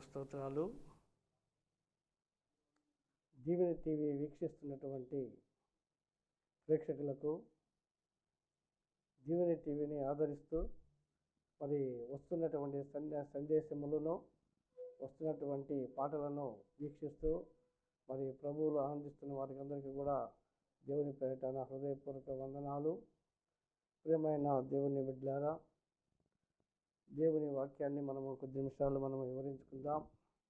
స్తోత్రాలు జీవన టీవీ వీక్షిస్తున్నటువంటి ప్రేక్షకులకు జీవన టీవీని ఆదరిస్తూ మరి వస్తున్నటువంటి సందే సందేశములను వస్తున్నటువంటి పాటలను వీక్షిస్తూ మరి ప్రభువులు ఆనందిస్తున్న వారికి అందరికీ కూడా దేవుని పేరిట నా హృదయపూర్వక వందనాలు ప్రియమైన దేవుని బిడ్డలారా దేవుని వాక్యాన్ని మనము కొద్ది నిమిషాలు మనం వివరించుకుందాం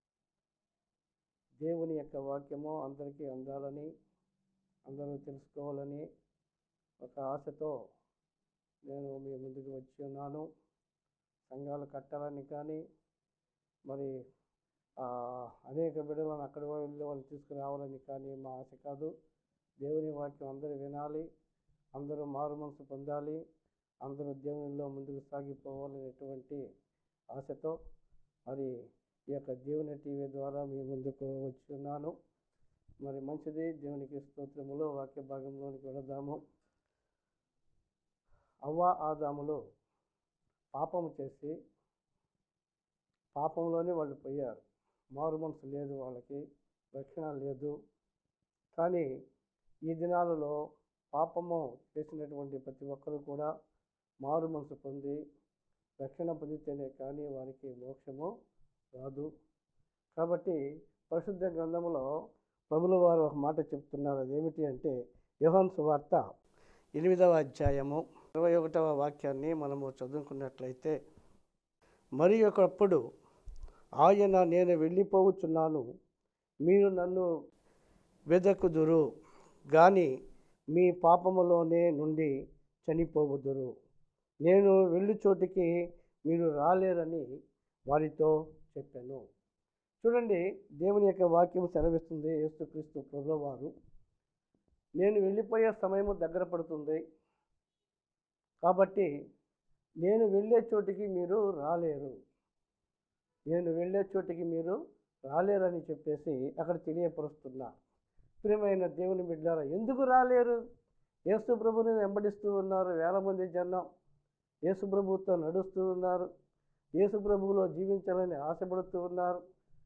దేవుని యొక్క వాక్యము అందరికీ అందాలని అందరూ తెలుసుకోవాలని ఒక ఆశతో నేను మీ ముందుకు వచ్చి ఉన్నాను సంఘాలు కట్టాలని కానీ మరి ఆ, అనేక బిడ్డలను అక్కడ వెళ్ళి వాళ్ళు తీసుకురావాలని కానీ మా ఆశ కాదు దేవుని వాక్యం అందరూ వినాలి అందరూ మారు మనసు పొందాలి అందరూ దేవునిలో ముందుకు సాగిపోవాలనేటువంటి ఆశతో మరి ఈ యొక్క దేవుని టీవీ ద్వారా మీ ముందుకు వచ్చి ఉన్నాను మరి మంచిది దేవునికి స్తోత్రములో వాక్య భాగంలోనికి వెళదాము అవ్వ ఆదాములు పాపము చేసి పాపంలోనే వాళ్ళు పోయారు మారు మనసు లేదు వాళ్ళకి రక్షణ లేదు కానీ ఈ దినాలలో పాపము చేసినటువంటి ప్రతి ఒక్కరూ కూడా మారు మనసు పొంది రక్షణ పొందితేనే కానీ వారికి మోక్షము రాదు కాబట్టి పరిశుద్ధ గ్రంథంలో ప్రభుల వారు ఒక మాట చెప్తున్నారు అదేమిటి అంటే యోహాన్ సువార్త ఎనిమిదవ అధ్యాయము ఇరవై ఒకటవ వాక్యాన్ని మనము చదువుకున్నట్లయితే మరి ఒకప్పుడు ఆయన నేను వెళ్ళిపోవచ్చున్నాను మీరు నన్ను వెదకుదురు గాని మీ పాపములోనే నుండి చనిపోవుదురు నేను వెళ్ళు చోటికి మీరు రాలేరని వారితో చెప్పాను చూడండి దేవుని యొక్క వాక్యం సెలవిస్తుంది యేసుక్రీస్తు ప్రభుల వారు నేను వెళ్ళిపోయే సమయము దగ్గర పడుతుంది కాబట్టి నేను వెళ్ళే చోటికి మీరు రాలేరు నేను వెళ్ళే చోటికి మీరు రాలేరని చెప్పేసి అక్కడ తెలియపరుస్తున్నా ప్రియమైన దేవుని బిడ్డారా ఎందుకు రాలేరు యేసు ప్రభుని వెంబడిస్తూ ఉన్నారు వేల మంది జనం యేసు ప్రభుతో నడుస్తూ ఉన్నారు యేసు ప్రభువులో జీవించాలని ఆశపడుతూ ఉన్నారు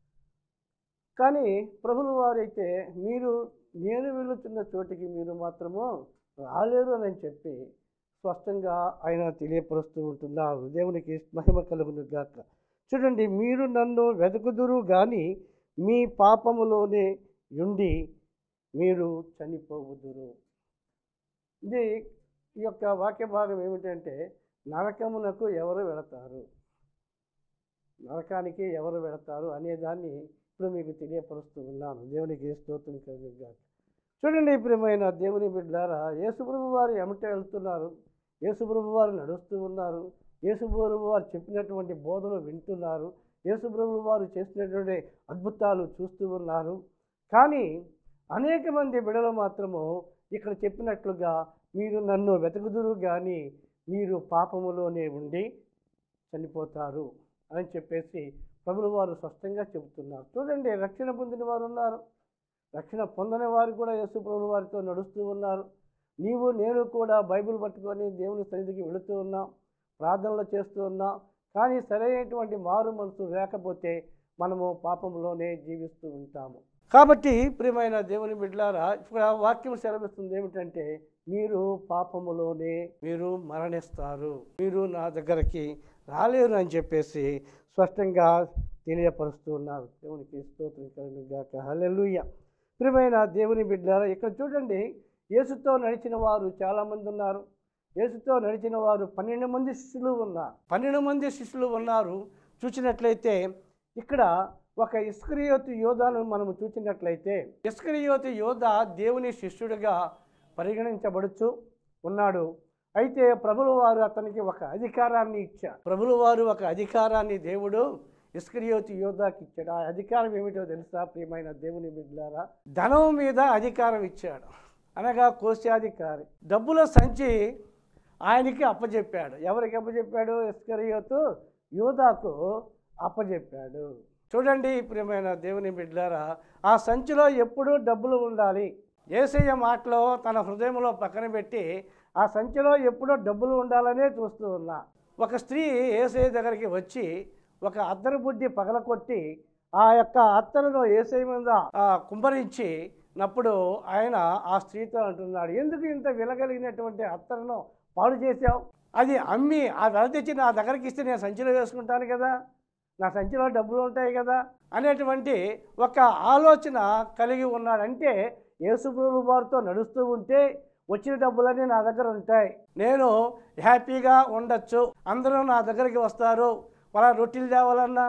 కానీ ప్రభులు వారైతే మీరు నేను వెళుతున్న చోటికి మీరు మాత్రము రాలేరు అని చెప్పి స్పష్టంగా ఆయన తెలియపరుస్తూ ఉంటున్నారు దేవునికి మహిమ కలుగును గాక చూడండి మీరు నన్ను వెతుకుదురు కానీ మీ పాపములోనే ఉండి మీరు చనిపోవుదురు ఇది ఈ యొక్క వాక్య భాగం ఏమిటంటే నరకమునకు ఎవరు వెళతారు నరకానికి ఎవరు వెళతారు అనేదాన్ని ఇప్పుడు మీకు తెలియపరుస్తూ ఉన్నాను దేవునికి స్తోత్రం కలుగుగా చూడండి ప్రియమైన దేవుని బిడ్డారా యేసుప్రభు వారు ఎమట వెళ్తున్నారు యేసుప్రభు వారు నడుస్తూ ఉన్నారు యేసుప్రభు వారు చెప్పినటువంటి బోధనలు వింటున్నారు యేసుప్రభు వారు చేసినటువంటి అద్భుతాలు చూస్తూ ఉన్నారు కానీ అనేక మంది బిడలు మాత్రము ఇక్కడ చెప్పినట్లుగా మీరు నన్ను వెతకుదురు కానీ మీరు పాపములోనే ఉండి చనిపోతారు అని చెప్పేసి ప్రభులు వారు స్పష్టంగా చెబుతున్నారు చూడండి రక్షణ పొందిన వారు ఉన్నారు రక్షణ పొందని వారు కూడా యేసు ప్రభుల వారితో నడుస్తూ ఉన్నారు నీవు నేను కూడా బైబిల్ పట్టుకొని దేవుని సన్నిధికి వెళుతూ ఉన్నాం ప్రార్థనలు చేస్తూ ఉన్నాం కానీ సరైనటువంటి మారు మనసు లేకపోతే మనము పాపంలోనే జీవిస్తూ ఉంటాము కాబట్టి ప్రియమైన దేవుని బిడ్డలారా ఇక్కడ వాక్యం సెలవిస్తుంది ఏమిటంటే మీరు పాపములోనే మీరు మరణిస్తారు మీరు నా దగ్గరికి రాలేరు అని చెప్పేసి స్పష్టంగా తెలియపరుస్తూ ఉన్నారు దేవునికి స్తోత్రం కలుగుగాక హల్లెలూయా ప్రియమైన దేవుని బిడ్డలారా ఇక్కడ చూడండి యేసుతో నడిచిన వారు చాలామంది ఉన్నారు యేసుతో నడిచిన వారు పన్నెండు మంది శిష్యులు ఉన్నారు పన్నెండు మంది శిష్యులు ఉన్నారు చూసినట్లయితే ఇక్కడ ఒక ఇస్క్రియోతు యోధాను మనము చూసినట్లయితే ఇస్క్రియోతు యోధ దేవుని శిష్యుడిగా పరిగణించబడుచు ఉన్నాడు అయితే ప్రభుల వారు అతనికి ఒక అధికారాన్ని ఇచ్చారు ప్రభుల వారు ఒక అధికారాన్ని దేవుడు ఇస్క్రియోతి యోధాకి ఇచ్చాడు ఆ అధికారం ఏమిటో తెలుసా ప్రియమైన దేవుని బిడ్డలారా ధనం మీద అధికారం ఇచ్చాడు అనగా కోశాధికారి డబ్బుల సంచి ఆయనకి అప్పచెప్పాడు ఎవరికి అప్పచెప్పాడు ఇస్కరియోతు యోధాకు అప్పచెప్పాడు చూడండి ప్రియమైన దేవుని బిడ్డలారా ఆ సంచిలో ఎప్పుడూ డబ్బులు ఉండాలి ఏసయ్య మాటలో తన హృదయంలో పక్కన పెట్టి ఆ సంచిలో ఎప్పుడూ డబ్బులు ఉండాలనే చూస్తూ ఉన్నా ఒక స్త్రీ ఏసయ్య దగ్గరికి వచ్చి ఒక అద్దరు బుడ్డి పగలకొట్టి ఆ యొక్క అత్తరును ఏసై మీద ఆ, కుమ్మరించి నప్పుడు ఆయన ఆ స్త్రీతో అంటున్నాడు ఎందుకు ఇంత విలగలిగినటువంటి అత్తరును పాడు చేశావు అది అమ్మి ఆ వెల తెచ్చి నా దగ్గరికి ఇస్తే నేను సంచిలో వేసుకుంటాను కదా నా సంచిలో డబ్బులు ఉంటాయి కదా అనేటువంటి ఒక ఆలోచన కలిగి ఉన్నాడంటే యేసుప్రభు వారితో నడుస్తూ ఉంటే వచ్చిన డబ్బులన్నీ నా దగ్గర ఉంటాయి నేను హ్యాపీగా ఉండొచ్చు అందరూ నా దగ్గరికి వస్తారు వాళ్ళ రొట్టెలు తేవాలన్నా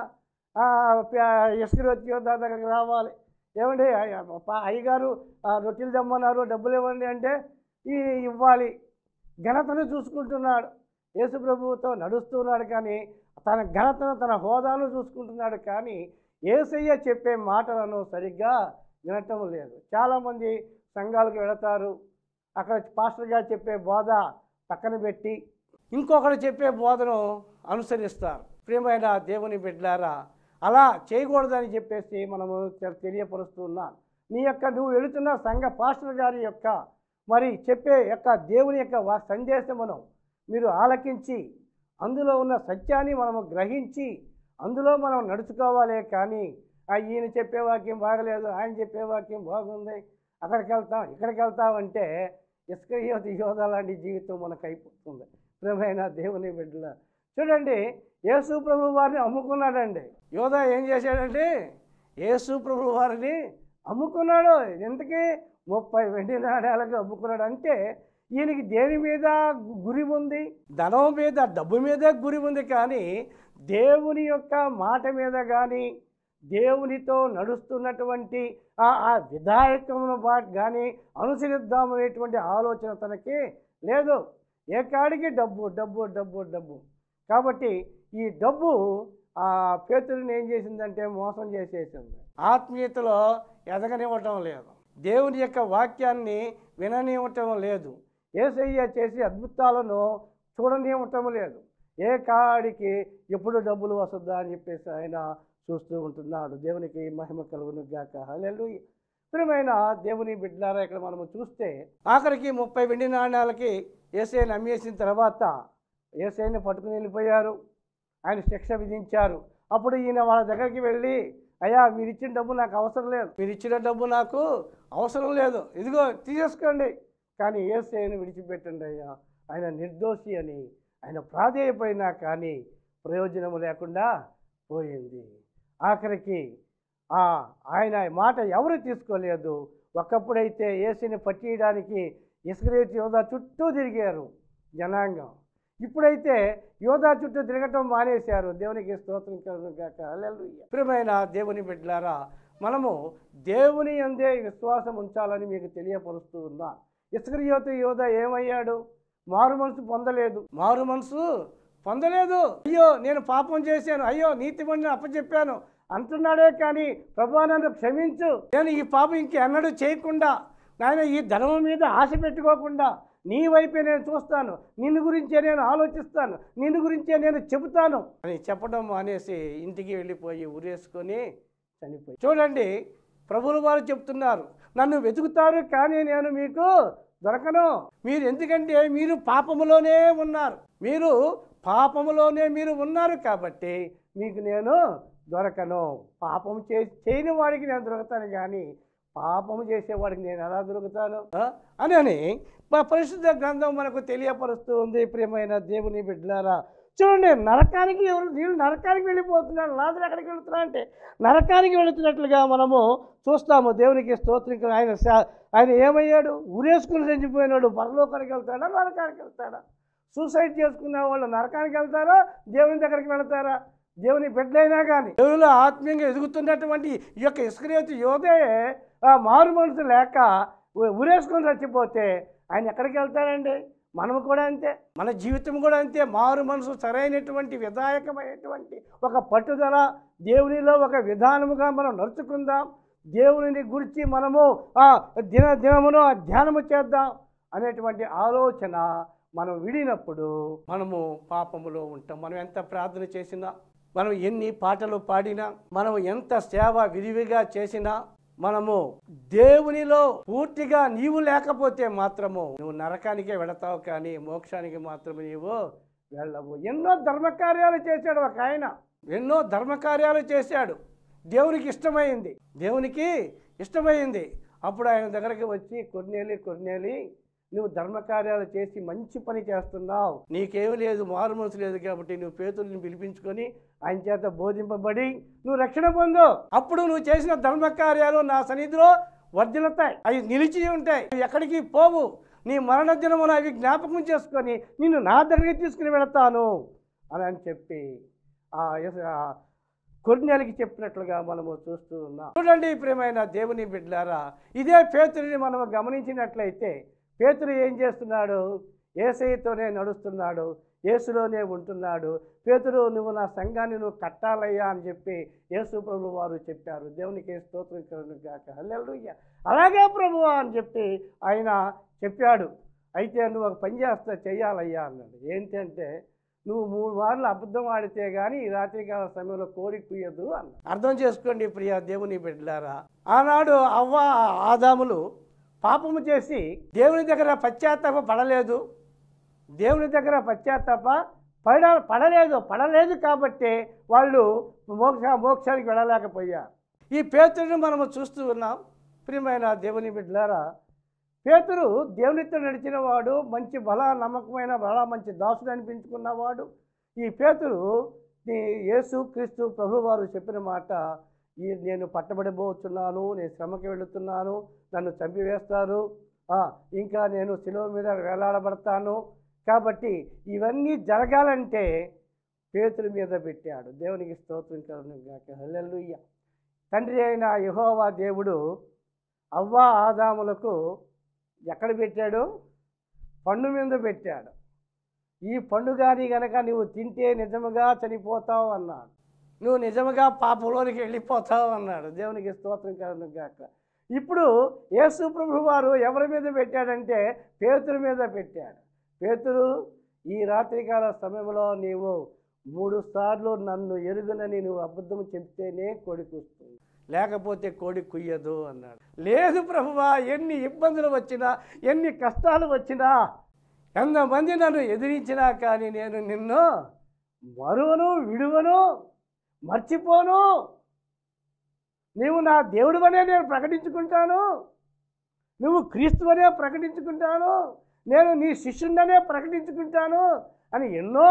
ఇసుకరి వచ్చి నా దగ్గరికి రావాలి ఏమండి అయ్య- పా- అయ్యగారు ఆ, రొట్టెలు తెమ్మన్నారు డబ్బులు ఇవ్వండి అంటే ఈ ఇవ్వాలి ఘనతను చూసుకుంటున్నాడు యేసుప్రభువుతో నడుస్తున్నాడు కానీ తన ఘనతను తన హోదాను చూసుకుంటున్నాడు కానీ ఏసయ్య చెప్పే మాటలను సరిగ్గా వినటం లేదు చాలామంది సంఘాలకు వెళతారు అక్కడ పాస్టర్ గారు చెప్పే బోధ పక్కన పెట్టి ఇంకొకరు చెప్పే బోధను అనుసరిస్తారు ప్రియమైన దేవుని బిడ్డలారా అలా చేయకూడదని చెప్పేసి మనము తె- తెలియపరుస్తున్నాం నీ యొక్క నువ్వు వెళుతున్న సంఘ పాస్టర్ గారి యొక్క మరి చెప్పే యొక్క దేవుని యొక్క వా సందేశమును మీరు ఆలకించి అందులో ఉన్న సత్యాన్ని మనము గ్రహించి అందులో మనం నడుచుకోవాలే కానీ ఆ ఈయన చెప్పే వాక్యం బాగలేదు ఆయన చెప్పే వాక్యం బాగుంది అక్కడికి వెళ్తాం ఇక్కడికి వెళ్తాం అంటే ఇసుక యోధ యోధ లాంటి జీవితం మనకు అయిపోతుంది ప్రియమైన దేవుని బిడ్డల చూడండి యేసు ప్రభు వారిని అమ్ముకున్నాడండి యోధ ఏం చేశాడంటే యేసు ప్రభు వారిని అమ్ముకున్నాడు ఎంతకీ ముప్పై వెండి నాణ్యాలకు అమ్ముకున్నాడు అంటే ఈయనకి దేని మీద గు- గురి ఉంది ధనం మీద డబ్బు మీద గురి ఉంది కానీ దేవుని యొక్క మాట మీద కానీ దేవునితో నడుస్తున్నటువంటి ఆ ఆ విధాయకమును బాట్ కానీ అనుసరిద్దామనేటువంటి ఆలోచన తనకి లేదు ఏ కాడికి డబ్బు డబ్బు డబ్బు డబ్బు కాబట్టి ఈ డబ్బు ఆ పేతుడిని ఏం చేసిందంటే మోసం చేసేసింది ఆత్మీయతలో ఎదగనివ్వటం లేదు దేవుని యొక్క వాక్యాన్ని విననివ్వటం లేదు ఏసయ్య చేసే అద్భుతాలను చూడనివ్వటం లేదు ఏ కాడికి ఎప్పుడు డబ్బులు వస్తుందా అని చెప్పేసి ఆయన చూస్తూ ఉంటున్నాడు దేవునికి మహిమ కలుగును గాక హల్లెలూయా ప్రియమైన దేవుని బిడ్డలారా ఇక్కడ మనము చూస్తే ఆఖరికి ముప్పై వెండి నాణ్యాలకి ఏసైని అమ్మేసిన తర్వాత ఏసైని పట్టుకుని వెళ్ళిపోయారు ఆయన శిక్ష విధించారు అప్పుడు ఈయన వాళ్ళ దగ్గరికి వెళ్ళి అయ్యా మీరు ఇచ్చిన డబ్బు నాకు అవసరం లేదు మీరు ఇచ్చిన డబ్బు నాకు అవసరం లేదు ఇదిగో తీసేసుకోండి కానీ ఏసైని విడిచిపెట్టండి అయ్యా ఆయన నిర్దోషి అని ఆయన ప్రాధేయపడినా కానీ ప్రయోజనం లేకుండా పోయింది ఆఖరికి ఆ ఆయన మాట ఎవరు తీసుకోలేదు ఒకప్పుడైతే ఏసీని పట్టియడానికి ఇస్క్రేత్ యోధా చుట్టూ తిరిగారు జనాంగం ఇప్పుడైతే యోధా చుట్టూ తిరగటం మానేశారు దేవునికి స్తోత్రం కలుగును గాక హల్లెలూయా. ప్రియమైన దేవుని బిడ్డలారా మనము దేవుని అందే విశ్వాసం ఉంచాలని మీకు తెలియపరుస్తూ ఉన్నా ఇస్క్రియోతు యోధ ఏమయ్యాడు మారు మనసు పొందలేదు మారు మనసు పొందలేదు అయ్యో నేను పాపం చేశాను అయ్యో నీతిమండిని అప్పచెప్పాను అంటున్నాడే కానీ ప్రభా నన్ను క్షమించు నేను ఈ పాపం ఇంక ఎన్నడూ చేయకుండా నాయన ఈ ధనం మీద ఆశ పెట్టుకోకుండా నీ వైపే నేను చూస్తాను నిన్ను గురించే నేను ఆలోచిస్తాను నిన్ను గురించే నేను చెబుతాను అని చెప్పడం అనేసి ఇంటికి వెళ్ళిపోయి ఉరేసుకొని చనిపోయి చూడండి ప్రభువుల వారు చెప్తున్నారు నన్ను వెతుకుతారు కానీ నేను మీకు దొరకను మీరు ఎందుకంటే మీరు పాపములోనే ఉన్నారు మీరు పాపములోనే మీరు ఉన్నారు కాబట్టి మీకు నేను దొరకను పాపం చే చేయని వాడికి నేను దొరుకుతాను కానీ పాపము చేసేవాడికి నేను ఎలా దొరుకుతాను ఆ? అని అని మా పరిశుద్ధ గ్రంథం మనకు తెలియపరుస్తూ ఉంది ప్రియమైన దేవుని బిడ్డలారా చూడండి నరకానికి ఎవరు వీళ్ళు నరకానికి వెళ్ళిపోతున్నారు లాజరు ఎక్కడికి వెళుతున్నా అంటే నరకానికి వెళుతున్నట్లుగా మనము చూస్తాము దేవునికి స్తోత్రం ఆయన శా- ఆయన ఏమయ్యాడు ఉరేసుకుని చనిపోయినాడు పరలోకానికి వెళ్తాడా నరకానికి వెళ్తాడా సూసైడ్ చేసుకున్న వాళ్ళు నరకానికి వెళ్తారా దేవుని దగ్గరికి వెళ్తారా దేవుని బిడ్డలైనా కానీ దేవునిలో ఆత్మీయంగా ఎదుగుతున్నటువంటి ఈ యొక్క ఇస్క్రియతు యోధే ఆ మారు మనసు లేక ఉ- ఉరేసుకొని చచ్చిపోతే ఆయన ఎక్కడికి వెళ్తాడండి మనము కూడా అంతే మన జీవితం కూడా అంతే మారు మనసు సరైనటువంటి విధాయకమైనటువంటి ఒక పట్టుదల దేవునిలో ఒక విధానముగా మనం నడుచుకుందాం దేవుని గురించి మనము ఆ దిన దినమును ఆ ధ్యానము చేద్దాం అనేటువంటి ఆలోచన మనం విడినప్పుడు మనము పాపములో ఉంటాం మనం ఎంత ప్రార్థన చేసినా మనం ఎన్ని పాటలు పాడినా మనం ఎంత సేవ విరివిగా చేసినా మనము దేవునిలో పూర్తిగా నీవు లేకపోతే మాత్రము నువ్వు నరకానికే వెళతావు కానీ మోక్షానికి మాత్రమే నీవు వెళ్ళవు ఎన్నో ధర్మకార్యాలు చేశాడు ఒక ఆయన ఎన్నో ధర్మకార్యాలు చేశాడు దేవునికి ఇష్టమైంది దేవునికి ఇష్టమైంది అప్పుడు ఆయన దగ్గరికి వచ్చి కొన్నేలి కొన్నేలి నువ్వు ధర్మకార్యాలు చేసి మంచి పని చేస్తున్నావు నీకేమీ లేదు మారు మనసు లేదు కాబట్టి నువ్వు పేతుల్ని పిలిపించుకొని ఆయన చేత బోధింపబడి నువ్వు రక్షణ పొందు అప్పుడు నువ్వు చేసిన ధర్మకార్యాలు నా సన్నిధిలో వర్ధిల్లుతాయి అవి నిలిచి ఉంటాయి అవి ఎక్కడికి పోవు నీ మరణ దినమున అవి జ్ఞాపకం చేసుకొని నిన్ను నా దగ్గరికి తీసుకుని వెళతాను అని అని చెప్పి ఆ యెస్- ఆ కొన్నేళ్ళకి చెప్పినట్లుగా మనము చూస్తూ ఉన్నాం చూడండి ప్రియమైన దేవుని బిడ్డలారా ఇదే పేతుడిని మనం గమనించినట్లయితే పేతురు ఏం చేస్తున్నాడు ఏసైతోనే నడుస్తున్నాడు యేసులోనే ఉంటున్నాడు పేతురు నువ్వు నా సంఘాన్ని నువ్వు కట్టాలయ్యా అని చెప్పి యేసు ప్రభు వారు చెప్పారు దేవునికి స్తోత్రం కలుగును గాక హల్లెలూయా అలాగే ప్రభువా అని చెప్పి ఆయన చెప్పాడు అయితే నువ్వు ఒక పని చేస్తా చెయ్యాలయ్యా అన్నాడు ఏంటంటే నువ్వు మూడు వారాలు అబద్ధం ఆడితే కానీ ఈ రాత్రికాల సమయంలో కోడి కుయ్యదు అన్న అర్థం చేసుకోండి ప్రియ దేవుని బిడ్డలారా ఆనాడు అవ్వ ఆదాములు పాపము చేసి దేవుని దగ్గర పశ్చాత్తాప పడలేదు దేవుని దగ్గర పశ్చాత్తాప పడ పడలేదు పడలేదు కాబట్టి వాళ్ళు మోక్ష మోక్షానికి వెళ్ళలేకపోయారు ఈ పేతుడిని మనము చూస్తూ ఉన్నాం ప్రియమైన దేవుని బిడ్డలారా పేతురు దేవునితో నడిచిన వాడు మంచి బల నమ్మకమైన బల మంచి దాసుడు అనిపించుకున్నవాడు ఈ పేతురు ఈ యేసు క్రీస్తు ప్రభువారు చెప్పిన మాట ఈ నేను పట్టబడిపోతున్నాను నేను శ్రమకి వెళుతున్నాను నన్ను చంపివేస్తారు ఆ, ఇంకా నేను శిలువ మీద వేలాడబడతాను కాబట్టి ఇవన్నీ జరగాలంటే పేతుల మీద పెట్టాడు దేవునికి స్తోత్రం కలుగును గాక హల్లెలూయా తండ్రి అయిన యెహోవా దేవుడు అవ్వ ఆదాములకు ఎక్కడ పెట్టాడు పండు మీద పెట్టాడు ఈ పండు కానీ గనక నువ్వు తింటే నిజముగా చనిపోతావు అన్నాడు నువ్వు నిజముగా పాపంలోనికి వెళ్ళిపోతావు అన్నాడు దేవునికి స్తోత్రం కలుగును గాక ఇప్పుడు యేసు ప్రభు వారు ఎవరి మీద పెట్టాడంటే పేతురు మీద పెట్టాడు పేతురు ఈ రాత్రికాల సమయంలో నీవు మూడు సార్లు నన్ను ఎరుగునని నువ్వు అబద్ధం చెప్తేనే కోడి కూస్తుంది లేకపోతే కోడి కుయ్యదు అన్నాడు లేదు ప్రభువా ఎన్ని ఇబ్బందులు వచ్చినా ఎన్ని కష్టాలు వచ్చినా ఎంతమంది నన్ను ఎదిరించినా కానీ నేను నిన్ను మరువను విడువను మర్చిపోను నీవు నా దేవుడివనే నేను ప్రకటించుకుంటాను నువ్వు క్రీస్తువనే ప్రకటించుకుంటాను నేను నీ శిష్యుడనే ప్రకటించుకుంటాను అని ఎన్నో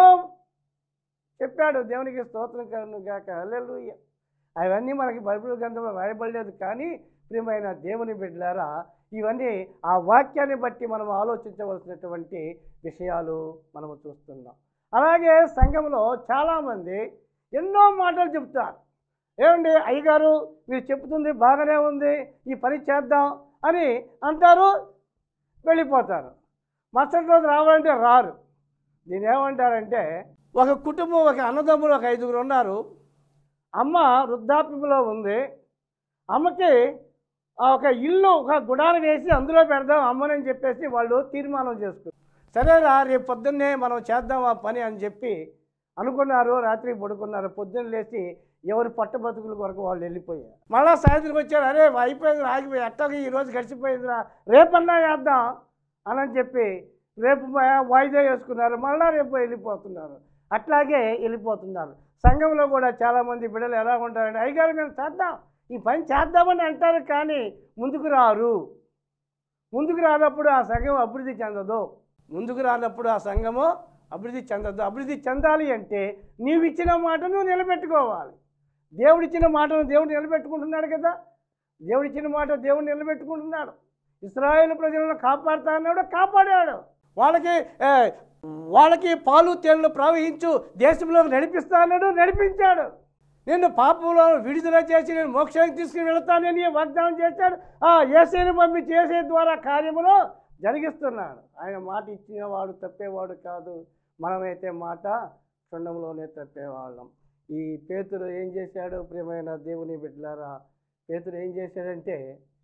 చెప్పాడు దేవునికి స్తోత్రం కలను గాక హల్లెలూయ అవన్నీ మనకి బైబిల్ గ్రంథంలో రాయబడలేదు కానీ ప్రియమైన దేవుని బిడ్డలారా ఇవన్నీ ఆ వాక్యాన్ని బట్టి మనం ఆలోచించవలసినటువంటి విషయాలు మనము చూస్తున్నాం అలాగే సంఘంలో చాలామంది ఎన్నో మాటలు చెప్తారు ఏమండి అయ్యగారు మీరు చెప్తుంది బాగానే ఉంది ఈ పని చేద్దాం అని అంటారు వెళ్ళిపోతారు మరుసటి రోజు రావాలంటే రారు దీని ఏమంటారంటే ఒక కుటుంబం ఒక అన్నదమ్ములు ఒక ఐదుగురు ఉన్నారు అమ్మ వృద్ధాప్యంలో ఉంది అమ్మకి ఆ ఒక ఇల్లు ఒక గుడారం వేసి అందులో పెడదాం అమ్మనని చెప్పేసి వాళ్ళు తీర్మానం చేసుకున్నారు సరేరా రేపు పొద్దున్నే మనం చేద్దాం ఆ పని అని చెప్పి అనుకున్నారు రాత్రి పడుకున్నారు పొద్దున్న లేచి ఎవరి పట్టబతుకుల కొరకు వాళ్ళు వెళ్ళిపోయారు మళ్ళా సాయంత్రం వచ్చారు అరే అయిపోయింది ఆగిపోయి ఎట్టగా ఈ రోజు గడిచిపోయిందిరా రేపన్నా వేద్దాం అని అని చెప్పి రేపు వా- వాయిదా వేసుకున్నారు మళ్ళా రేపు వెళ్ళిపోతున్నారు అట్లాగే వెళ్ళిపోతున్నారు సంఘంలో కూడా చాలామంది బిడ్డలు ఎలా ఉంటారంటే అయ్యగారు మేము చేద్దాం ఈ పని చేద్దామని అంటారు కానీ ముందుకు రారు ముందుకు రానప్పుడు ఆ సంఘం అభివృద్ధి చెందదు ముందుకు రానప్పుడు ఆ సంఘము అభివృద్ధి చెందదు అభివృద్ధి చెందాలి అంటే నీవు ఇచ్చిన మాటను నిలబెట్టుకోవాలి దేవుడిచ్చిన మాటను దేవుడు నిలబెట్టుకుంటున్నాడు కదా దేవుడిచ్చిన మాట దేవుడు నిలబెట్టుకుంటున్నాడు ఇస్రాయేల్ ప్రజలను కాపాడుతా అన్నాడు కాపాడాడు వాళ్ళకి ఏ, వాళ్ళకి పాలు తేళ్లు ప్రవహించు దేశంలో నడిపిస్తా అన్నాడు నడిపించాడు నిన్ను పాపంలో విడుదల చేసి నేను మోక్షానికి తీసుకుని వెళతానని వాగ్దానం చేశాడు ఆ ఏసైని పంపించి ఏసై ద్వారా కార్యములు జరిగిస్తున్నాడు ఆయన మాట ఇచ్చిన వాడు తప్పేవాడు కాదు మనమైతే మాట క్షుణ్ణంలోనే తప్పేవాళ్ళం ఈ పేతురు ఏం చేశాడు ప్రియమైన దేవుని బిడ్డలారా పేతురు ఏం చేశాడంటే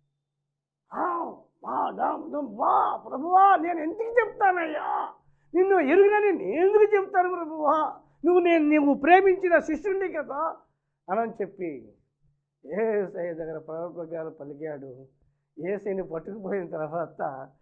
"ఆ, మా దా- దా- మా ప్రభువా నేను ఎందుకు చెప్తానయ్యా నిన్ను ఎరుగునని నేను ఎందుకు చెప్తాను ప్రభువా నువ్వు నేను నువ్వు ప్రేమించిన శిష్యుడిని కదా అని చెప్పి ఏసై దగ్గర ప్రవర్తకాలు పలికాడు ఏసైని పట్టుకుపోయిన తర్వాత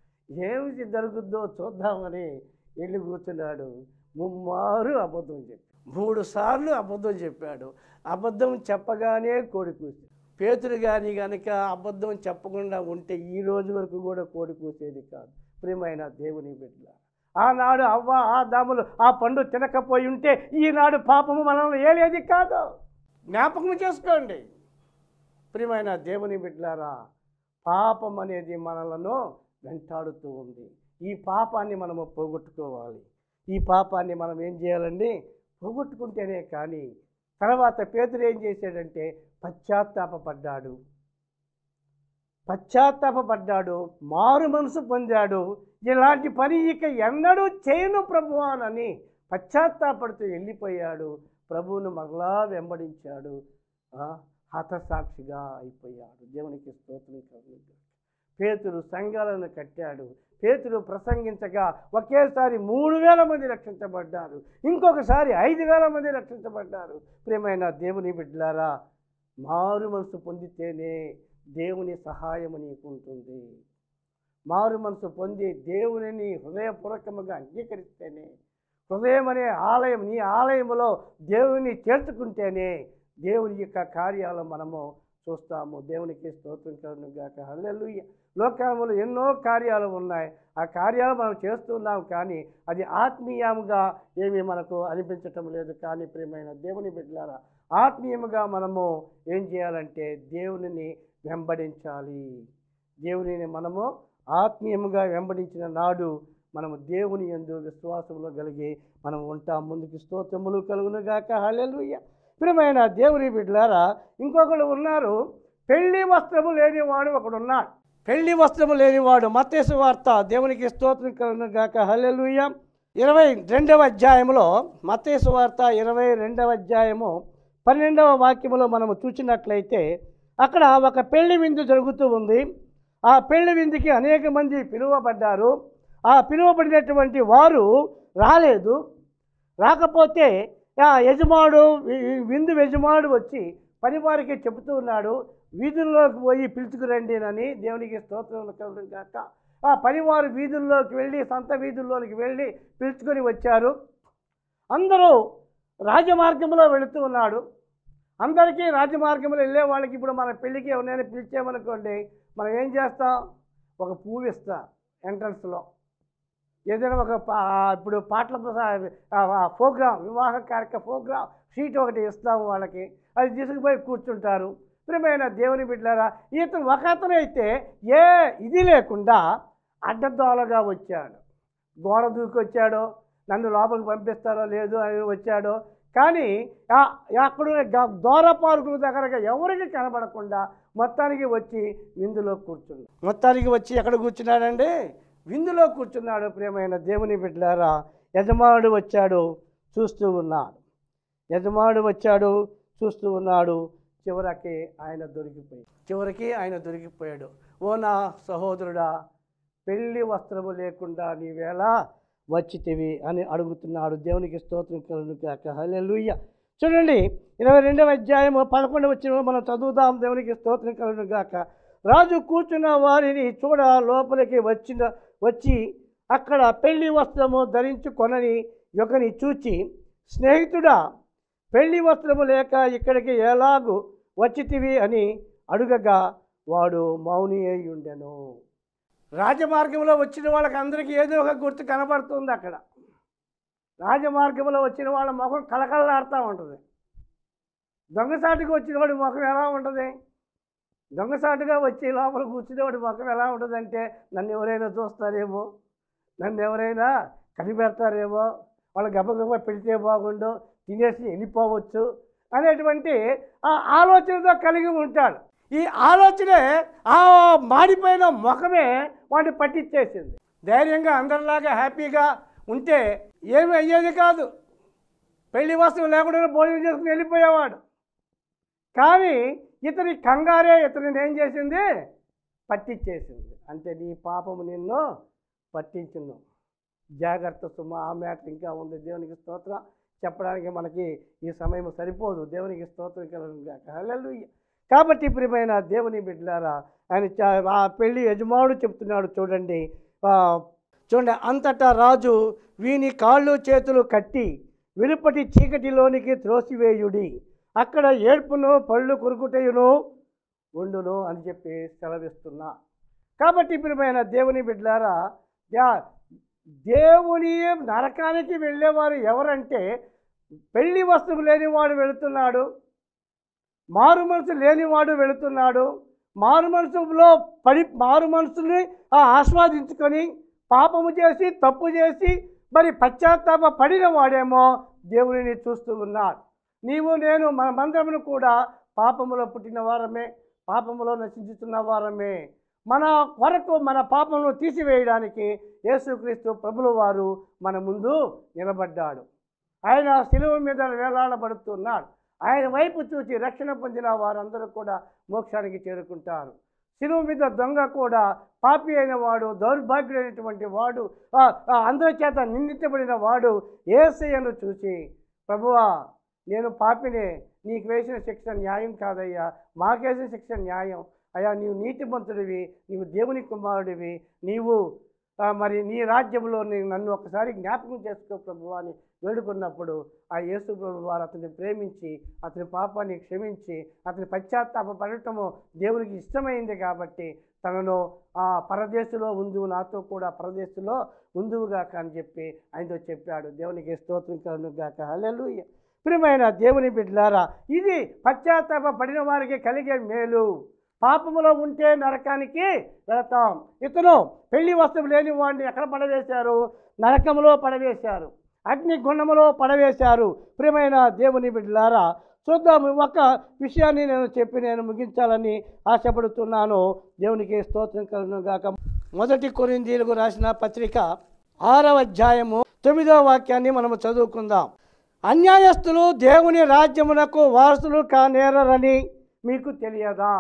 ఏమి జరుగుద్దో చూద్దామని వెళ్ళి కూర్చున్నాడు ముమ్మారు అబద్ధం చెప్పి మూడు సార్లు అబద్ధం చెప్పాడు అబద్ధం చెప్పగానే కోడి కూసి పేతురు కానీ కనుక అబద్ధం చెప్పకుండా ఉంటే ఈ రోజు వరకు కూడా కోడి కూసేది కాదు ప్రియమైన దేవుని బిడ్డ ఆనాడు అవ్వ ఆ దాములు ఆ పండు తినకపోయి ఉంటే ఈనాడు పాపము మనల్ని ఏలేది కాదు జ్ఞాపకం చేసుకోండి ప్రియమైన దేవుని బిడ్డలారా పాపం అనేది మనలను వెంటాడుతూ ఉంది ఈ పాపాన్ని మనము పోగొట్టుకోవాలి ఈ పాపాన్ని మనం ఏం చేయాలండి పోగొట్టుకుంటేనే కానీ తర్వాత పేదరు ఏం చేశాడంటే పశ్చాత్తాపపడ్డాడు పశ్చాత్తాపపడ్డాడు మారు మనసు పొందాడు ఇలాంటి పని ఇక ఎన్నడూ చేయను ప్రభువానని పశ్చాత్తాపడుతూ వెళ్ళిపోయాడు ప్రభువును మరలా వెంబడించాడు ఆ, హతసాక్షిగా అయిపోయాడు దేవునికి స్తోత్రం కలుగును పేతురు సంఘాలను కట్టాడు పేతురు ప్రసంగించగా ఒకేసారి మూడు వేల మంది రక్షించబడ్డారు ఇంకొకసారి ఐదు వేల మంది రక్షించబడ్డారు ప్రియమైన దేవుని బిడ్డలారా మారు మనసు పొందితేనే దేవుని సహాయము నీకు ఉంటుంది మారు మనసు పొంది దేవునిని హృదయపూర్వకముగా అంగీకరిస్తేనే హృదయం అనే ఆలయం నీ ఆలయములో దేవుని చేర్చుకుంటేనే దేవుని యొక్క కార్యాలు మనము చూస్తాము దేవునికి స్తోత్రం కలను గాక హల్లెలూయ లోకంలో ఎన్నో కార్యాలు ఉన్నాయి ఆ కార్యాలు మనం చేస్తున్నాం కానీ అది ఆత్మీయంగా ఏమీ మనకు అనిపించటం లేదు కానీ ప్రియమైన దేవుని బిడ్డలారా ఆత్మీయముగా మనము ఏం చేయాలంటే దేవునిని వెంబడించాలి దేవునిని మనము ఆత్మీయముగా వెంబడించిన నాడు మనము దేవుని యందు విశ్వాసంలో కలిగి మనం ఉంటాం ముందుకు స్తోత్రములు కలుగును గాక హల్లెలూయ ప్రియమైన దేవుని బిడ్డలారా ఇంకొకడు ఉన్నారు పెళ్లి వస్త్రము లేనివాడు ఒకడు ఉన్నాడు పెళ్లి వస్త్రము లేనివాడు మత్తేసు వార్త దేవునికి స్తోత్రం కలుగును గాక హల్లెలూయ ఇరవై రెండవ అధ్యాయంలో మత్తేసు వార్త ఇరవై రెండవ అధ్యాయము పన్నెండవ వాక్యములో మనము చూసినట్లయితే అక్కడ ఒక పెళ్లి విందు జరుగుతూ ఉంది ఆ పెళ్లి విందుకి అనేక మంది పిలువబడ్డారు ఆ పిలువబడినటువంటి వారు రాలేదు రాకపోతే ఆ యజమాడు వి- విందు యజమాడు వచ్చి పనివారికి చెబుతూ ఉన్నాడు వీధుల్లోకి పోయి పిలుచుకురండి అని దేవునికి స్తోత్రం కలగడం కాక ఆ పనివారు వీధుల్లోకి వెళ్ళి సంత వీధుల్లోకి వెళ్ళి పిలుచుకొని వచ్చారు అందరూ రాజమార్గంలో వెళుతూ ఉన్నాడు అందరికీ రాజమార్గంలో వెళ్ళే వాళ్ళకి ఇప్పుడు మన పెళ్ళికి ఎవరైనా పిలిచామనుకోండి మనం ఏం చేస్తాం ఒక పువ్వు ఇస్తాం ఎంట్రన్స్లో ఏదైనా ఒక పా- ఇప్పుడు పాటల ప్రోగ్రామ్ వివాహ కార్యక్రమ ప్రోగ్రామ్ సీట్ ఒకటి ఇస్తాము వాళ్ళకి అది తీసుకుపోయి కూర్చుంటారు ప్రియమైన దేవుని బిడ్డలారా ఇతను ఒక అతను అయితే ఏ ఇది లేకుండా అడ్డదోలగా వచ్చాడు గోడ దూకి వచ్చాడో నన్ను లోపలికి పంపిస్తారో లేదు అని వచ్చాడో కానీ ఆ- అక్కడ గ- దూరపార్కుల దగ్గరగా ఎవరికి కనబడకుండా మొత్తానికి వచ్చి విందులో కూర్చున్నాడు మొత్తానికి వచ్చి ఎక్కడ కూర్చున్నాడండి విందులో కూర్చున్నాడు ప్రియమైన దేవుని బిడ్డలారా యజమానుడు వచ్చాడు చూస్తూ ఉన్నాడు యజమానుడు వచ్చాడు చూస్తూ ఉన్నాడు చివరికి ఆయన దొరికిపోయాడు చివరికి ఆయన దొరికిపోయాడు ఓ నా సహోదరుడా పెళ్లి వస్త్రము లేకుండా నీవేలా వచ్చితివి అని అడుగుతున్నాడు దేవునికి స్తోత్రం కలుగు కాక హల్లెలూయా చూడండి ఇరవై రెండవ అధ్యాయం పదకొండవ వచ్చిన మనం చదువుదాం దేవునికి స్తోత్రం కలుగు గాక రాజు కూర్చున్న వారిని చూడ లోపలికి వచ్చిన వచ్చి అక్కడ పెళ్లి వస్త్రము ధరించుకొనని ఒకని చూచి స్నేహితుడా పెళ్లి వస్త్రము లేక ఇక్కడికి ఎలాగు వచ్చితివి అని అడుగగా వాడు మౌని అయి ఉండెను రాజమార్గంలో వచ్చిన వాళ్ళకి అందరికీ ఏదో ఒక గుర్తు కనబడుతుంది అక్కడ రాజమార్గంలో వచ్చిన వాళ్ళ ముఖం కళకళలాడుతూ ఉంటుంది దొంగసాటుగా వచ్చిన వాడి ముఖం ఎలా ఉంటుంది దొంగసాటుగా వచ్చి లోపల కూర్చునేవాడి ముఖం ఎలా ఉంటుందంటే నన్ను ఎవరైనా చూస్తారేమో నన్ను ఎవరైనా కనిపెడతారేమో వాళ్ళు గబగబా పెడితే బాగుండు తినేసి వెళ్ళిపోవచ్చు అనేటువంటి ఆ ఆలోచనతో కలిగి ఉంటాడు ఈ ఆలోచనే ఆ మాడిపోయిన ముఖమే వాడిని పట్టించేసింది ధైర్యంగా అందరిలాగా హ్యాపీగా ఉంటే ఏమీ అయ్యేది కాదు పెళ్లి వస్తువు లేకుండా భోజనం చేసుకుని వెళ్ళిపోయేవాడు కానీ ఇతని కంగారే ఇతనిని ఏం చేసింది పట్టించేసింది అంటే నీ పాపము నిన్ను పట్టించును జాగ్రత్త సుమ ఆ మ్యాటర్ ఇంకా ఉంది దేవునికి స్తోత్రం చెప్పడానికి మనకి ఈ సమయం సరిపోదు దేవునికి స్తోత్రం కలుగుగాక హల్లెలూయా కాబట్టి ప్రియమైన దేవుని బిడ్డలారా ఆయన చా- ఆ పెళ్లి యజమానుడు చెప్తున్నాడు చూడండి ఆ, చూడండి అంతటా రాజు వీని కాళ్ళు చేతులు కట్టి వెలుపటి చీకటిలోనికి త్రోసివేయుడి అక్కడ ఏడ్పును పళ్ళు కొరుకుటయును ఉండును అని చెప్పి సెలవిస్తున్నా కాబట్టి ప్రియమైన దేవుని బిడ్డలారా దా- దేవుని నరకానికి వెళ్ళేవారు ఎవరంటే పెళ్లి వస్తువు లేనివాడు వెళుతున్నాడు మారు మనసు లేనివాడు వెళుతున్నాడు మారు మనసులో పడి మారు మనసుని ఆ ఆస్వాదించుకొని పాపము చేసి తప్పు చేసి మరి పశ్చాత్తాప పడిన వాడేమో దేవునిని చూస్తూ ఉన్నాడు నీవు నేను మనమందరమును కూడా పాపములో పుట్టిన వారమే పాపములో నశించుతున్న వారమే మన కొరకు మన పాపమును తీసివేయడానికి యేసుక్రీస్తు ప్రభుల వారు మన ముందు నిలబడ్డాడు ఆయన శిలువ మీద వేలాడబడుతున్నాడు ఆయన వైపు చూసి రక్షణ పొందిన వారందరూ కూడా మోక్షానికి చేరుకుంటారు శిలువ మీద దొంగ కూడా పాపి అయిన వాడు దౌర్భాగ్యుడైనటువంటి వాడు ఆ, ఆ, అందరి చేత నిందించబడిన వాడు ఏసయ్యను చూసి ప్రభువా నేను పాపినే నీకు వేసిన శిక్ష న్యాయం కాదయ్యా మాకేసిన శిక్ష న్యాయం అయ్యా నీవు నీతిమంతుడివి నీవు దేవుని కుమారుడివి నీవు ఆ, మరి నీ రాజ్యంలో నీ- నన్ను ఒకసారి జ్ఞాపకం చేసుకో ప్రభు అని వేడుకున్నప్పుడు ఆ యేసు ప్రభు వారు అతన్ని ప్రేమించి అతని పాపాన్ని క్షమించి అతని పశ్చాత్తాప పడటము దేవునికి ఇష్టమైంది కాబట్టి తనను ఆ పరదేశంలో ఉందువు నాతో కూడా పరదేశంలో ఉందువుగాక అని చెప్పి ఆయనతో చెప్పాడు దేవునికి స్తోత్రం కలను గాక హల్లెలూయా ప్రియమైన దేవుని బిడ్డలారా ఇది పశ్చాత్తాప పడిన వారికి కలిగే మేలు పాపములో ఉంటే నరకానికి వెళతాం ఇతను పెళ్లి వస్తువు లేని వాడిని ఎక్కడ పడవేశారు నరకములో పడవేశారు అగ్ని గుండములో పడవేశారు ప్రియమైన దేవుని బిడ్డలారా చూద్దాము ఒక విషయాన్ని నేను చెప్పి నేను ముగించాలని ఆశపడుతున్నాను దేవునికి స్తోత్రం కలను గాక మొదటి కొరిందీలకు రాసిన పత్రిక ఆరవ అధ్యాయము తొమ్మిదవ వాక్యాన్ని మనము చదువుకుందాం అన్యాయస్తులు దేవుని రాజ్యమునకు వారసులు కానేరని మీకు తెలియదా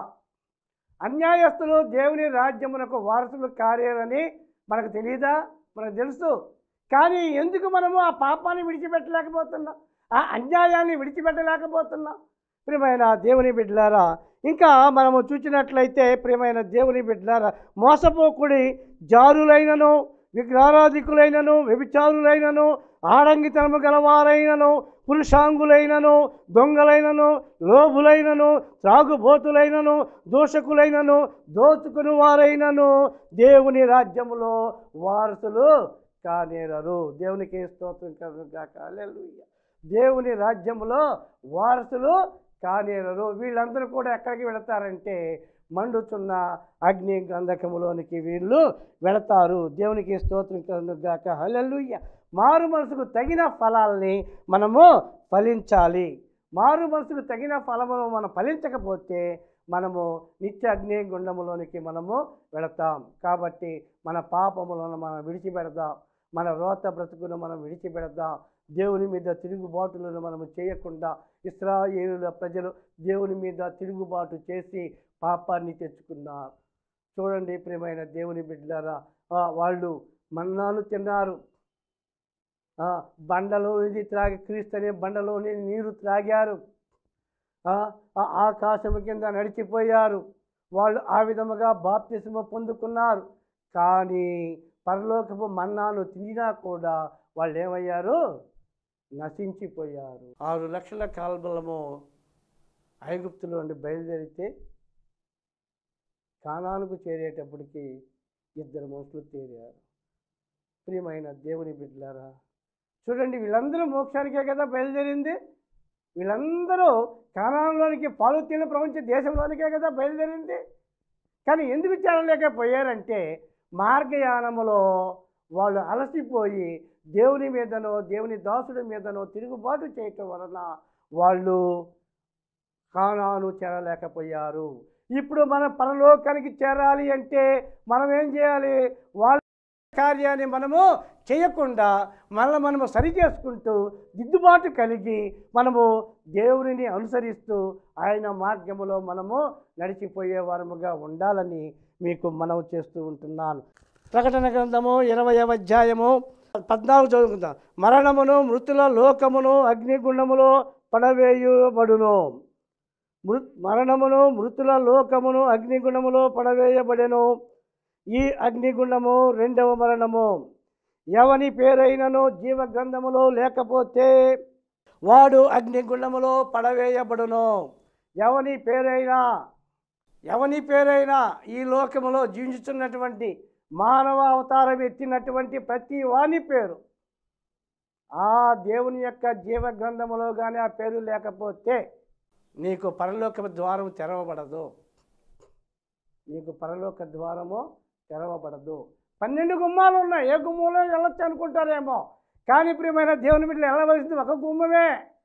అన్యాయస్తులు దేవుని రాజ్యమునకు వారసులు కారేరని మనకు తెలియదా మనకు తెలుసు కానీ ఎందుకు మనము ఆ పాపాన్ని విడిచిపెట్టలేకపోతున్నాం ఆ అన్యాయాన్ని విడిచిపెట్టలేకపోతున్నాం ప్రియమైన దేవుని బిడ్డలారా ఇంకా మనము చూసినట్లయితే ప్రియమైన దేవుని బిడ్డలారా మోసపోకుడి జారులైనను విగ్రహారాధికులైనను వ్యభిచారులైనను ఆడంగితనము గలవారైనను పురుషాంగులైనను దొంగలైనను లోభులైనను త్రాగుబోతులైనను దోషకులైనను దోచుకుని వారైనను దేవుని రాజ్యములో వారసులు కానేరరు దేవునికి స్తోత్రం కలుగాక హల్లెలూయా దేవుని రాజ్యములో వారసులు కానేరరు వీళ్ళందరూ కూడా ఎక్కడికి వెళతారంటే మండుచున్న అగ్ని గంధకములోనికి వీళ్ళు వెళతారు దేవునికి స్తోత్రం కలుగాక హల్లెలూయా మారు మనసుకు తగిన ఫలాల్ని మనము ఫలించాలి మారు మనసుకు తగిన ఫలమును మనం ఫలించకపోతే మనము నిత్య అగ్ని గుండములోనికి మనము వెళతాం కాబట్టి మన పాపములను మనం విడిచిపెడదాం మన రోత బ్రతుకును మనం విడిచిపెడదాం దేవుని మీద తిరుగుబాటులను మనము చేయకుండా ఇస్రాయేలుల ప్రజలు దేవుని మీద తిరుగుబాటు చేసి పాపాన్ని తెచ్చుకున్నారు చూడండి ప్రియమైన దేవుని బిడ్డలారా ఆ, వాళ్ళు మన్నాను తిన్నారు ఆ, బండలోనిది త్రాగి క్రీస్తు అనే బండలోని నీరు త్రాగారు ఆ, ఆ ఆకాశము కింద నడిచిపోయారు వాళ్ళు ఆ విధముగా బాప్తిసము పొందుకున్నారు కానీ పరలోకపు మన్నాను తినినా కూడా వాళ్ళు ఏమయ్యారు నశించిపోయారు ఆరు లక్షల కాల్బలము ఐగుప్తులో నుండి బయలుదేరితే కానానుకు చేరేటప్పటికి ఇద్దరు మనుషులు తేరారు ప్రియమైన దేవుని బిడ్డలారా చూడండి వీళ్ళందరూ మోక్షానికే కదా బయలుదేరింది వీళ్ళందరూ కానాలోనికి పాలు తేలిన ప్రపంచ దేశంలోనికే కదా బయలుదేరింది కానీ ఎందుకు చేరలేకపోయారంటే మార్గయానములో వాళ్ళు అలసిపోయి దేవుని మీదనో దేవుని దాసుడి మీదనో తిరుగుబాటు చేయటం వలన వాళ్ళు కానాను చేరలేకపోయారు ఇప్పుడు మన పరలోకానికి చేరాలి అంటే మనం ఏం చేయాలి వాళ్ళ కార్యాన్ని మనము చేయకుండా మనల్ని మనము సరి చేసుకుంటూ దిద్దుబాటు కలిగి మనము దేవునిని అనుసరిస్తూ ఆయన మార్గములో మనము నడిచిపోయే వారముగా ఉండాలని మీకు మనవి చేస్తూ ఉంటున్నాను ప్రకటన గ్రంథము ఇరవయవ అధ్యాయము పద్నాలుగు చదువుకుందాం మరణమును మృతుల లోకమును అగ్నిగుండములో పడవేయబడును మృ మరణమును మృతుల లోకమును అగ్నిగుండములో పడవేయబడెను ఈ అగ్నిగుండము రెండవ మరణము ఎవని పేరైనను జీవ గ్రంథములో లేకపోతే వాడు అగ్నిగుండములో పడవేయబడును ఎవని పేరైనా ఎవని పేరైనా ఈ లోకములో జీవించుతున్నటువంటి మానవ అవతారం ఎత్తినటువంటి ప్రతి వాని పేరు ఆ దేవుని యొక్క జీవ గ్రంథములో కానీ ఆ పేరు లేకపోతే నీకు పరలోక ద్వారం తెరవబడదు నీకు పరలోక ద్వారము తెరవబడదు పన్నెండు గుమ్మాలు ఉన్నాయి ఏ గుమ్మంలో వెళ్ళొచ్చు అనుకుంటారేమో కానీ ప్రియమైన దేవుని బిడ్డలు వెళ్ళవలసింది ఒక గుమ్మమే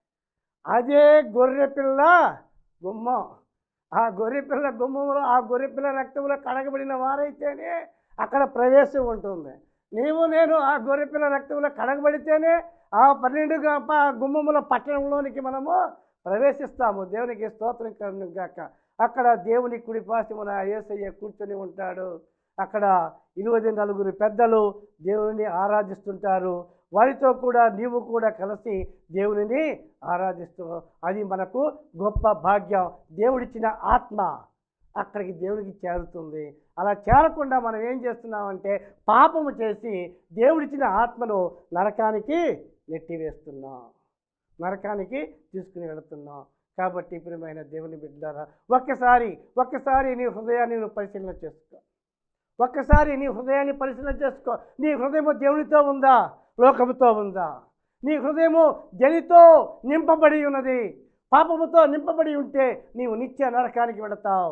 అదే గొర్రె పిల్ల గుమ్మం ఆ గొర్రె పిల్ల గుమ్మంలో ఆ గొర్రె పిల్ల రక్తంలో కడగబడిన వారైతేనే అక్కడ ప్రవేశం ఉంటుంది నీవు నేను ఆ గొర్రె పిల్ల రక్తంలో కడగబడితేనే ఆ పన్నెండు గ- ప- గుమ్మముల పట్టణంలోనికి మనము ప్రవేశిస్తాము దేవునికి స్తోత్రం కలుగును గాక అక్కడ దేవుని కుడి పాశమున యేసయ్య కూర్చొని ఉంటాడు అక్కడ ఇరవై నలుగురు పెద్దలు దేవుని ఆరాధిస్తుంటారు వారితో కూడా నీవు కూడా కలిసి దేవునిని ఆరాధిస్తూ అది మనకు గొప్ప భాగ్యం దేవుడిచ్చిన ఆత్మ అక్కడికి దేవుడికి చేరుతుంది అలా చేరకుండా మనం ఏం చేస్తున్నామంటే పాపము చేసి దేవుడిచ్చిన ఆత్మను నరకానికి నెట్టివేస్తున్నాం నరకానికి తీసుకుని వెళుతున్నాం కాబట్టి ప్రియమైన దేవుని బిడ్డారా ఒక్కసారి ఒక్కసారి నీ హృదయాన్ని నువ్వు పరిశీలన చేసుకో ఒక్కసారి నీ హృదయాన్ని పరిశీలన చేసుకో నీ హృదయము దేవునితో ఉందా లోకముతో ఉందా నీ హృదయము జనితో నింపబడి ఉన్నది పాపముతో నింపబడి ఉంటే నీవు నిత్య నరకానికి వెళతావు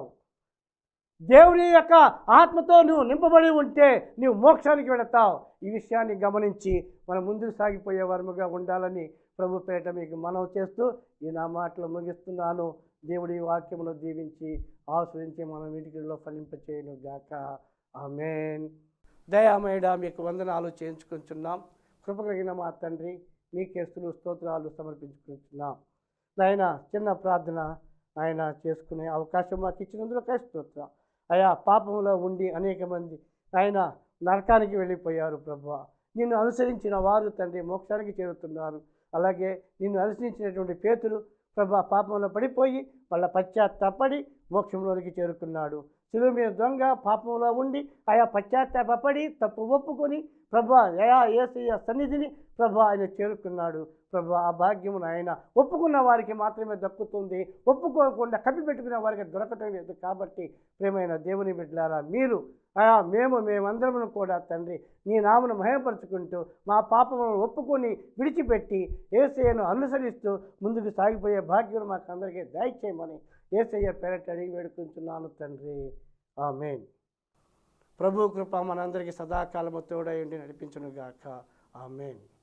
దేవుని యొక్క ఆత్మతో నువ్వు నింపబడి ఉంటే నీవు మోక్షానికి వెళతావు ఈ విషయాన్ని గమనించి మనం ముందుకు సాగిపోయే వరముగా ఉండాలని ప్రభు పేట మీకు మనవి చేస్తూ ఈ నా మాటలు ముగిస్తున్నాను దేవుడి వాక్యమును దీవించి ఆశ్రయించి మనం వీటికిలో ఫలింపచేయను గాక ఆమెన్ దయామేడ మీకు వందనాలు చేయించుకుంటున్నాం కృప కలిగిన మా తండ్రి మీకే స్తులు స్తోత్రాలు సమర్పించుకుంటున్నాం నాయన చిన్న ప్రార్థన ఆయన చేసుకునే అవకాశం మాకు ఇచ్చినందుకు స్తోత్రం అయా పాపంలో ఉండి అనేక మంది ఆయన నరకానికి వెళ్ళిపోయారు ప్రభు నిన్ను అనుసరించిన వారు తండ్రి మోక్షానికి చేరుతున్నారు అలాగే నిన్ను అనుసరించినటువంటి పేతులు ప్రభా పాపంలో పడిపోయి వాళ్ళ పశ్చాత్తాపడి మోక్షంలోనికి చేరుకున్నాడు శిలువ మీద దొంగ పాపంలో ఉండి ఆయా పశ్చాత్తాపడి తప్పు ఒప్పుకొని ప్రభా యయా ఏసయ్య సన్నిధిని ప్రభా ఆయన చేరుకున్నాడు ప్రభా ఆ భాగ్యమును ఆయన ఒప్పుకున్న వారికి మాత్రమే దక్కుతుంది ఒప్పుకోకుండా కప్పిపెట్టుకున్న వారికి దొరకటం లేదు కాబట్టి ప్రేమైన దేవుని బిడ్డలారా మీరు ఆయా మేము మేమందరము కూడా తండ్రి నీ నామను మహిమపరుచుకుంటూ మా పాపములను ఒప్పుకొని విడిచిపెట్టి ఏసయ్యను అనుసరిస్తూ ముందుకు సాగిపోయే భాగ్యం మాకు అందరికీ దయచేయమని ఏసయ్య పేరట అడిగి వేడుకుంటున్నాను తండ్రి ఆమెన్ ప్రభు కృప మనందరికీ సదాకాలము తోడై ఉండి నడిపించును గాక ఆమెన్